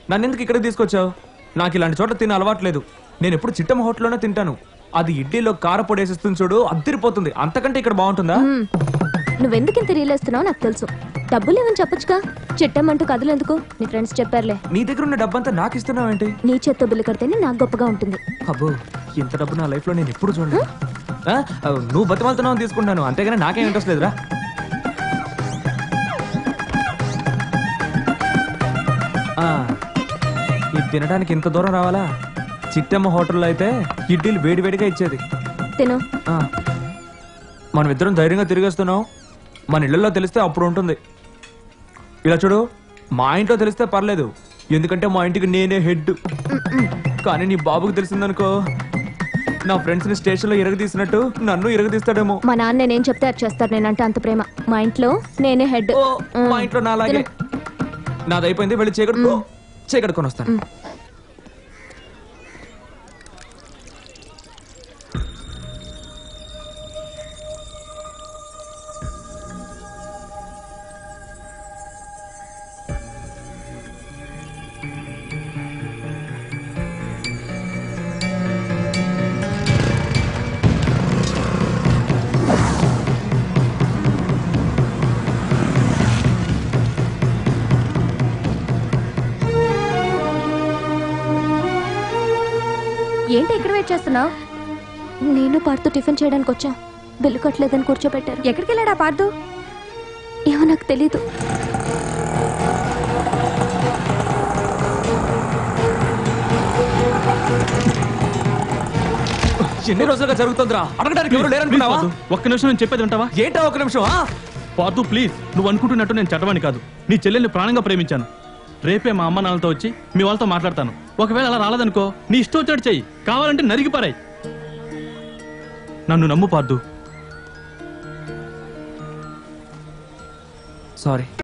నన్ను ఎందుకు ఇక్కడ తీసుకొచ్చావు నాకు ఇలాంటి చోట్ల తినే అలవాట్లేదు నేను ఎప్పుడు చిట్టమ్మ హోటల్లోనే తింటాను అది ఇడ్లీలో కారపొడి వేసిస్తుంది చూడు అద్దరిపోతుంది అంతకంటే ఇక్కడ బాగుంటుందా మ్మ్. నువ్వెందుకు ఇంత రీలేస్తున్నావు నాకు తెలుసు డబ్బులు ఏమని చెప్పొచ్చుగా చిట్టమంటూ కథలు ఎందుకు నీ ఫ్రెండ్స్ చెప్పారులే నీ దగ్గర ఉన్న డబ్బంతా నాకు ఇస్తున్నావేంటి నీ చేత్తో బిల్లు కడితేనే నాకు గొప్పగా ఉంటుంది అబ్బో ఇంత డబ్బు నా లైఫ్ లో నేను ఎప్పుడు చూడలేదు ఆ? ఆ, నువ్వు బతిమాలుతున్నావు అని తీసుకుంటాను అంతేగాని నాకేం ఇంట్రెస్ట్ లేదురా ఆ, ఇది తినడానికి ఇంత దూరం రావాలా చిట్టమ్మ హోటల్లో అయితే ఇడ్లీలు వేడివేడిగా ఇచ్చేది తిను ఆ. మనం ఇద్దరం ధైర్యంగా తిరిగేస్తున్నాం మన ఇళ్లలో తెలిస్తే అప్పుడు ఉంటుంది ఇలా చూడు మా ఇంట్లో తెలిస్తే పర్లేదు ఎందుకంటే మా ఇంటికి నేనే హెడ్ కానీ నీ బాబుకు తెలిసిందనుకో నా ఫ్రెండ్స్ ని స్టేషన్ లో ఇరగదీసినట్టు నన్ను ఇరగదీస్తాడేమో మా నాన్న నేనేం చెప్తే అది చేస్తాడు నేనంటే అంత ప్రేమ మా ఇంట్లో నేనే హెడ్ ఓ మా ఇంట్లో నా అలాగే నాది అయిపోయింది వెళ్ళి చీకటి చీకడుకొని వస్తాను ఏంటి ఇక్కడ వెయిట్ చేస్తున్నావు నేను పార్తో టిఫిన్ చేయడానికి వచ్చా బిల్లు కట్టలేదని కూర్చోబెట్టారు ఎక్కడికి వెళ్ళాడా పార్దు ఏమో నాకు తెలీదు ఎన్ని రోజులుగా జరుగుతుందిరా అడగడానికి ఎవరు లేరనుకున్నావా ఒక్క నిమిషం నేను చెప్పేది ఉంటావా ఏంటా ఒక నిమిషం ఆ? పాతు ప్లీజ్ నువ్వు అనుకుంటున్నట్టు నేను చట్టవాణి కాదు నీ చెల్లెల్ని ప్రాణంగా ప్రేమించాను రేపే మా అమ్మ నాన్నలతో వచ్చి మీ వాళ్ళతో మాట్లాడతాను ఒకవేళ అలా రాలేదనుకో నీ ఇష్టం వచ్చినట్టు చెయ్యి కావాలంటే నరికి పారాయి నన్ను నమ్ము పార్దు సారీ